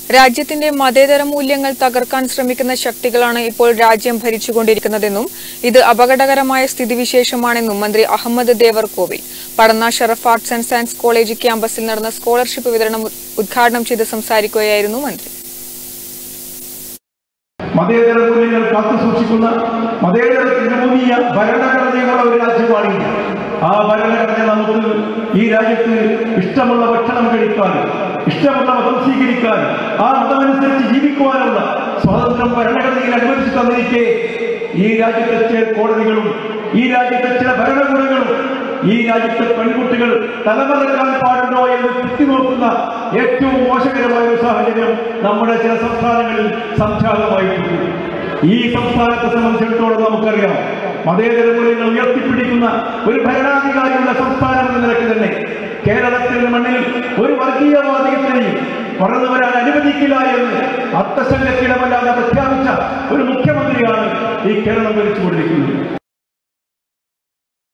രാജ്യത്തിന്റെ മതേതര മൂല്യങ്ങൾ തകർക്കാൻ ശ്രമിക്കുന്ന ശക്തികളാണ് ഇപ്പോൾ രാജ്യം ഭരിച്ചുകൊണ്ടിരിക്കുന്നതെന്നും ഇത് അപകടകരമായ സ്ഥിതിവിശേഷമാണെന്നും മന്ത്രി Ahamed Devarkovil Padanna Sharaf arts and science college ക്യാമ്പസിൽ നടന്ന സ്കോളർഷിപ്പ് വിതരണം ഉദ്- ഉദ്ഘാടനം ചെയ്ത് സംസാരിക്കുകയായിരുന്നു മന്ത്രി മതേതര മൂല്യങ്ങൾ കാത്തു സൂക്ഷിക്കുന്ന മതേതരത്തിലൂന്നിയ ഭരണഘടനയുള്ള ഒരു രാജ്യമാണ് ഇന്ത്യ ആ ഭരണഘടന നമുക്ക് ഈ രാജ്യത്ത് ഇഷ്ടമുള്ള ഭക്ഷണം കഴിക്കാൻ ഇഷ്ടമുള്ള മതം സ്വീകരിക്കാൻ ആ മതമനുസരിച്ച് ജീവിക്കുവാനുള്ള സ്വാതന്ത്ര്യം ഭരണഘടനയിൽ അനുവദിച്ചു തന്നിരിക്കെ ഈ രാജ്യത്തെ ചില കോടതികളും ഈ രാജ്യത്തെ ചില ഭരണകൂടങ്ങളും ഈ രാജ്യത്തെ പെൺകുട്ടികൾ തലമറക്കാൻ പാടുണ്ടോ എന്ന് കുത്തിനോക്കുന്ന ഏറ്റവും മോശകരമായ ഒരു സാഹചര്യം നമ്മുടെ ചില സംസ്ഥാനങ്ങളിൽ സംജാതമായിട്ടുണ്ട് ഈ സംസ്ഥാനത്തെ സംബന്ധിച്ചിടത്തോളം നമുക്കറിയാം മതേതര മൂല്യങ്ങൾ ഉയർത്തിപ്പിടിക്കുന്ന ഒരു ഭരണാധികാരിയുള്ള സംസ്ഥാനം എന്ന നിലയ്ക്ക് തന്നെ കേരളത്തിന്റെ മണ്ണിൽ ഒരു വർഗീയവാദികത്തിനെയും വളർന്നു വരാൻ അനുവദിക്കില്ല എന്ന് അർത്ഥശങ്കക്കിടമല്ലാതെ പ്രഖ്യാപിച്ച ഒരു മുഖ്യമന്ത്രിയാണ് ഈ കേരളം ഭരിച്ചുകൊണ്ടിരിക്കുന്നത്